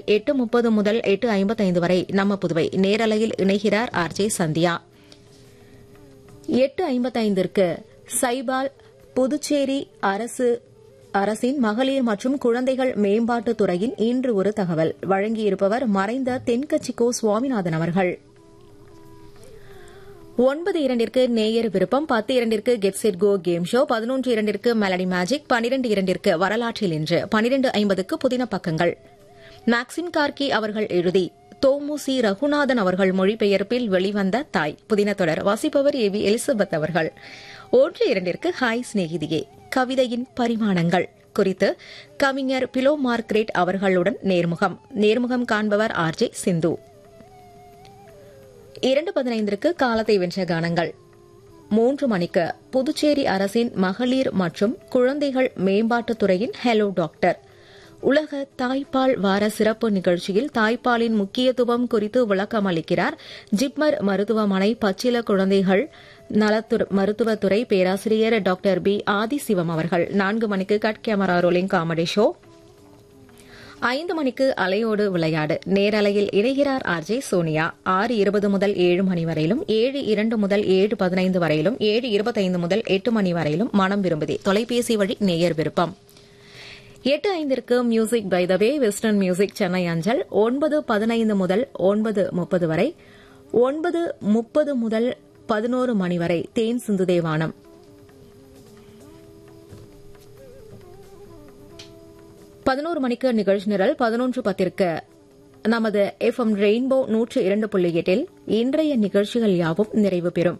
எட்டு முப்பது முதல் எட்டு ஐம்பத்தைந்து வரை நம்ம புதுவை நேரலையில் இணைகிறார் ஆர்ஜே சந்தியா எட்டு ஐம்பத்தைந்திற்கு சைபால் புதுச்சேரி அரசு அரசின் மகளிர் மற்றும் குழந்தைகள் மேம்பாட்டுத் துறையின் இன்று ஒரு தகவல் வழங்கியிருப்பவர் மறைந்த தென்கட்சிக்கோ சுவாமிநாதன் அவர்கள் ஒன்பது இரண்டிற்கு நேயர் விருப்பம் பத்து இரண்டிற்கு get set go game show பதினொன்று இரண்டிற்கு மெலடி மேஜிக் பனிரெண்டு இரண்டிற்கு வரலாற்றில் இன்று பனிரெண்டு ஐம்பதுக்கு புதின பக்கங்கள் மேக்சிம் கார்கி அவர்கள் எழுதி தோமுசி ரகுநாதன் அவர்கள் மொழிபெயர்ப்பில் வெளிவந்த தாய் புதின தொடர் வாசிப்பவர் ஏ வி எலிசபெத் அவர்கள் ஒன்று இரண்டிற்கு ஹாய் சிநேகிதியே கவிதையின் பரிமாணங்கள் குறித்து கவிஞர் பிலோ மார்க்ரேட் அவர்களுடன் நேர்முகம் நேர்முகம் காண்பவர் ஆர்ஜே சிந்து இரண்டு பதினைந்திற்கு காலத்தை வென்ற கானங்கள் மூன்று மணிக்கு புதுச்சேரி அரசின் மகளிர் மற்றும் குழந்தைகள் மேம்பாட்டுத் துறையின் ஹலோ டாக்டர் உலக தாய்ப்பால் வார சிறப்பு நிகழ்ச்சியில் தாய்ப்பாலின் முக்கியத்துவம் குறித்து விளக்கம் அளிக்கிறார் ஜிப்மர் மருத்துவமனை பச்சில குழந்தைகள் நலத்துறை மருத்துவத்துறை பேராசிரியர் டாக்டர் பி ஆதிசிவம் அவர்கள் நான்கு மணிக்கு cut camera rolling comedy show ஐந்து மணிக்கு அலையோடு விளையாடு நேரலையில் இணைகிறார் ஆர்ஜே சோனியா ஆறு இருபது முதல் ஏழு மணி வரையிலும் ஏழு இரண்டு முதல் ஏழு பதினைந்து வரையிலும் ஏழு இருபத்தைந்து முதல் எட்டு மணி வரையிலும் மனம் விரும்புதே தொலைபேசி வழி நேயர் விருப்பம் எட்டு ஐந்திற்கு music by the way western music Chennai அஞ்சல் ஒன்பது பதினைந்து முதல் ஒன்பது முப்பது வரை ஒன்பது முப்பது முதல் பதினோரு மணி வரை தேன் சிந்து தேவானம் பதினோரு மணிக்கு நிகழ்ச்சி நிரல் பதினொன்று பத்திற்கு நமது எஃப் எம் ரெயின்போ நூற்று இரண்டு புள்ளி எட்டில் இன்றைய நிகழ்ச்சிகள் யாவும் நிறைவு பெறும்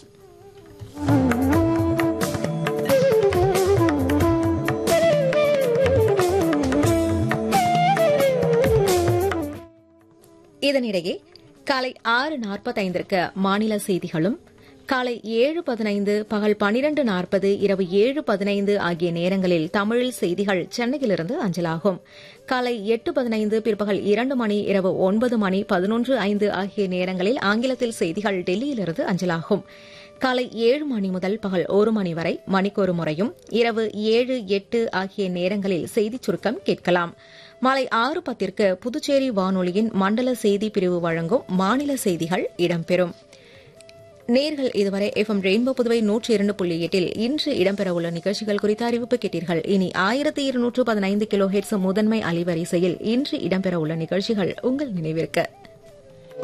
இதனிடையே காலை ஆறு நாற்பத்தைந்திற்கு மாநில செய்திகளும் காலை ஏழு பதினைந்து பகல் பனிரண்டு நாற்பது இரவு ஏழு பதினைந்து ஆகிய நேரங்களில் தமிழில் செய்திகள் சென்னையிலிருந்து அஞ்சலாகும் காலை எட்டு பதினைந்து பிற்பகல் இரண்டு மணி இரவு ஒன்பது மணி பதினொன்று ஐந்து ஆகிய நேரங்களில் ஆங்கிலத்தில் செய்திகள் டெல்லியிலிருந்து அஞ்சலாகும் காலை ஏழு மணி முதல் பகல் ஒரு மணி வரை மணிக்கொரு முறையும் இரவு ஏழு எட்டு ஆகிய நேரங்களில் செய்திச் சுருக்கம் கேட்கலாம் மாலை ஆறு பத்திற்கு புதுச்சேரி வானொலியின் மண்டல செய்தி பிரிவு வழங்கும் மாநில செய்திகள் இடம்பெறும் நேர்கள் இதுவரை எஃப் எம் ரெயின்போ புதுவை நூற்றி இரண்டு புள்ளி எட்டில் இன்று இடம்பெறவுள்ள நிகழ்ச்சிகள் குறித்த அறிவிப்பு கேட்டீர்கள் இனி ஆயிரத்தி இருநூற்று பதினைந்து கிலோ ஹெட்ஸ் முதன்மை அலைவரிசையில் இன்று இடம்பெறவுள்ள நிகழ்ச்சிகள் உங்கள் நினைவிற்கு